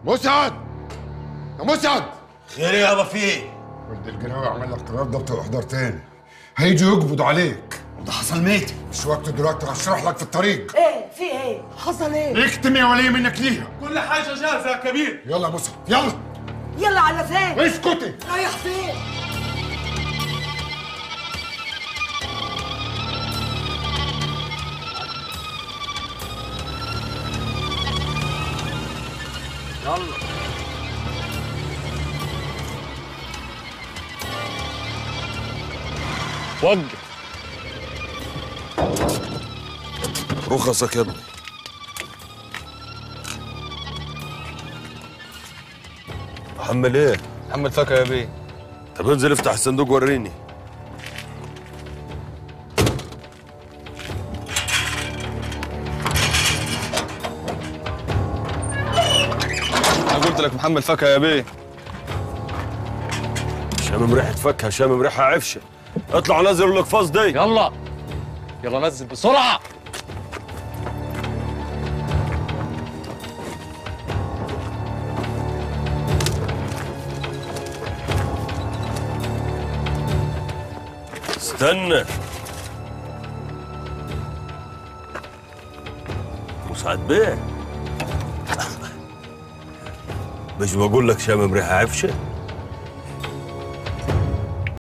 مسعد يا مسعد خير يابا في ايه؟ ولد الجناوي عمل لك قرار ضبط واحضار تاني هيجوا يقبضوا عليك ده حصل ميت مش وقت دلوقتي هشرح لك في الطريق ايه في ايه حصل ايه اكتم يا ولي منك ليها كل حاجة جاهزة يا كبير يلا يا مسعد يلا يلا على فين اسكتي رايح فين وقف رخصك يا ابني محمل ايه؟ محمد فاكهة يا بيه طب انزل افتح الصندوق وريني انا قلت لك محمد فاكهة يا بيه شامم ريحة فاكهة شامم ريحة عفشة اطلع نزل الاقفاص دي يلا يلا نزل بسرعة استنى مساعد بيه مش بقول لك شامم ريحة عفشة